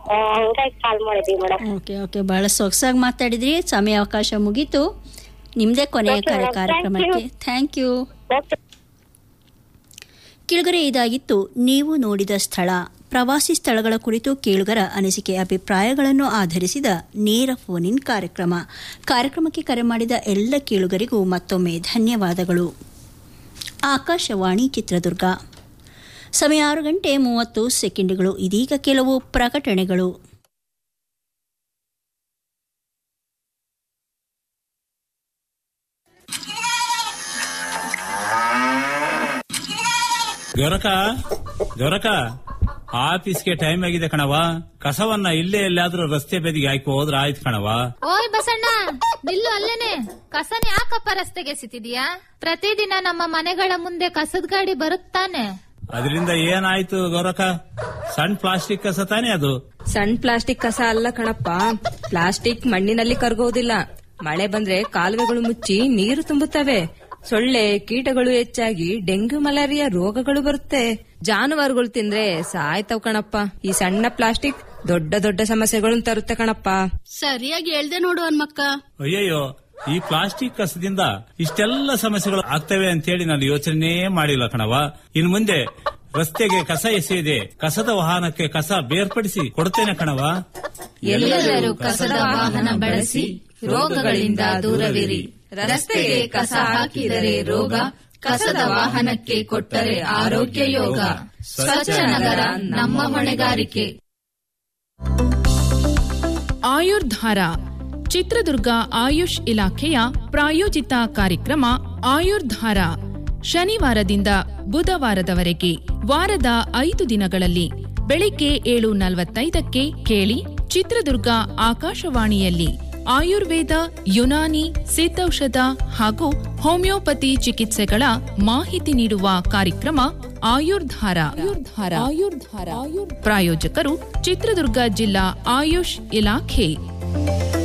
ಆ, ಹಂಗಾಗಿ ಕಾಲ್ ಮಾಡಿದ್ವಿ ಮೇಡಮ್ ಓಕೆ ಓಕೆ ಬಹಳ ಸೊಗಸಾಗಿ ಮಾತಾಡಿದ್ರಿ ಸಮಯ ಅವಕಾಶ ಮುಗೀತು ನಿಮ್ದೇ ಕೊನೆಯ Okay, ಕಾರ್ಯ madam. ಕಾರ್ಯಕ್ರಮಕ್ಕೆ ಥ್ಯಾಂಕ್ ಯು ಓಕೆ ಕಿಳುಗರೆ ಇದಾಗಿತ್ತು ನೀವು ನೋಡಿದ ಸ್ಥಳ ಪ್ರವಾಸಿ ಸ್ಥಳಗಳ ಕುರಿತು ಕೇಳುಗರ ಅನಿಸಿಕೆ ಅಭಿಪ್ರಾಯಗಳನ್ನು ಆಧರಿಸಿದ ನೇರ ಫೋನ್ ಇನ್ ಕಾರ್ಯಕ್ರಮ ಕಾರ್ಯಕ್ರಮಕ್ಕೆ ಕರೆ ಮಾಡಿದ ಎಲ್ಲ ಕೇಳುಗರಿಗೂ ಮತ್ತೊಮ್ಮೆ ಧನ್ಯವಾದಗಳು ಆಕಾಶವಾಣಿ ಚಿತ್ರದುರ್ಗ ಸಮಯ ಆರು ಗಂಟೆ ಮೂವತ್ತು ಸೆಕೆಂಡುಗಳು ಇದೀಗ ಕೆಲವು ಪ್ರಕಟಣೆಗಳು ಗೊರಕ ಗೊರಕ ಆಫೀಸ್ಗೆ ಟೈಮ್ ಆಗಿದೆ ಕಣವ ಕಸವನ್ನ ಇಲ್ಲೇ ಎಲ್ಲಾದ್ರೂ ರಸ್ತೆ ಬದಿಗೆ ಹಾಕಿ ಹೋದ್ರ ಆಯ್ತು ಕಣವ ಓಯ್ ಬಸಣ್ಣ ನಿಲ್ಲು ಅಲ್ಲೇನೆ ಕಸನ ಯಾಕಪ್ಪ ರಸ್ತೆಗೆ ಎಸಿತಿದ್ಯಾ ಪ್ರತಿದಿನ ನಮ್ಮ ಮನೆಗಳ ಮುಂದೆ ಕಸದ ಗಾಡಿ ಬರುತ್ತಾನೆ ಅದರಿಂದ ಏನಾಯ್ತು ಗೌರಕ ಸಣ್ಣ ಪ್ಲಾಸ್ಟಿಕ್ ಕಸ ತಾನೇ ಅದು ಸಣ್ಣ ಪ್ಲಾಸ್ಟಿಕ್ ಕಸ ಅಲ್ಲ ಕಣಪ್ಪ ಪ್ಲಾಸ್ಟಿಕ್ ಮಣ್ಣಿನಲ್ಲಿ ಕರಗೋದಿಲ್ಲ ಮಳೆ ಬಂದ್ರೆ ಕಾಲುವೆಗಳು ಮುಚ್ಚಿ ನೀರು ತುಂಬುತ್ತವೆ ಸೊಳ್ಳೆ ಕೀಟಗಳು ಹೆಚ್ಚಾಗಿ ಡೆಂಗ್ಯೂ ಮಲೇರಿಯಾ ರೋಗಗಳು ಬರುತ್ತೆ ಜಾನುವಾರುಗಳು ತಿಂದ್ರೆ ಸಾಯ್ತವ್ ಕಣಪ್ಪ ಈ ಸಣ್ಣ ಪ್ಲಾಸ್ಟಿಕ್ ದೊಡ್ಡ ದೊಡ್ಡ ಸಮಸ್ಯೆಗಳನ್ನು ತರುತ್ತೆ ಕಣಪ್ಪ ಸರಿಯಾಗಿ ಹೇಳ್ದೆ ನೋಡು ಹನ್ಮಕ್ಕ ಅಯ್ಯಯ್ಯೋ ಈ ಪ್ಲಾಸ್ಟಿಕ್ ಕಸದಿಂದ ಇಷ್ಟೆಲ್ಲ ಸಮಸ್ಯೆಗಳು ಆಗ್ತವೆ ಅಂತೇಳಿ ನಾನು ಯೋಚನೆ ಮಾಡಿಲ್ಲ ಕಣವ ಇನ್ ಮುಂದೆ ರಸ್ತೆಗೆ ಕಸ ಎಸೆಯದೆ ಕಸದ ವಾಹನಕ್ಕೆ ಕಸ ಬೇರ್ಪಡಿಸಿ ಕೊಡ್ತೇನೆ ಕಣವ ಎಲ್ಲರೂ ಕಸದ ವಾಹನ ಬಳಸಿ ರೋಗಗಳಿಂದ ದೂರವಿರಿ ರಸ್ತೆಗೆ ಕಸ ಹಾಕಿದರೆ ರೋಗ ಕಸದ ವಾಹನಕ್ಕೆ ಕೊಟ್ಟರೆ ಆರೋಗ್ಯ ಯೋಗ ಸ್ವಚ್ಛ ನಗರ ನಮ್ಮ ಹೊಣೆಗಾರಿಕೆ ಆಯುರ್ಧಾರ ಚಿತ್ರದುರ್ಗ ಆಯುಷ್ ಇಲಾಖೆಯ ಪ್ರಾಯೋಜಿತ ಕಾರ್ಯಕ್ರಮ ಆಯುರ್ಧಾರ ಶನಿವಾರದಿಂದ ಬುಧವಾರದವರೆಗೆ ವಾರದ ಐದು ದಿನಗಳಲ್ಲಿ ಬೆಳಿಗ್ಗೆ ಏಳು ನಲವತ್ತೈದಕ್ಕೆ ಕೇಳಿ ಚಿತ್ರದುರ್ಗ ಆಕಾಶವಾಣಿಯಲ್ಲಿ ಆಯುರ್ವೇದ ಯುನಾನಿ ಸಿದ್ಧೌಷಧ ಹಾಗೂ ಹೋಮಿಯೋಪತಿ ಚಿಕಿತ್ಸೆಗಳ ಮಾಹಿತಿ ನೀಡುವ ಕಾರ್ಯಕ್ರಮ ಆಯುರ್ಧಾರ ಆಯುರ್ಧಾರ ಆಯುರ್ಧಾರ ಪ್ರಾಯೋಜಕರು ಚಿತ್ರದುರ್ಗ ಜಿಲ್ಲಾ ಆಯುಷ್ ಇಲಾಖೆ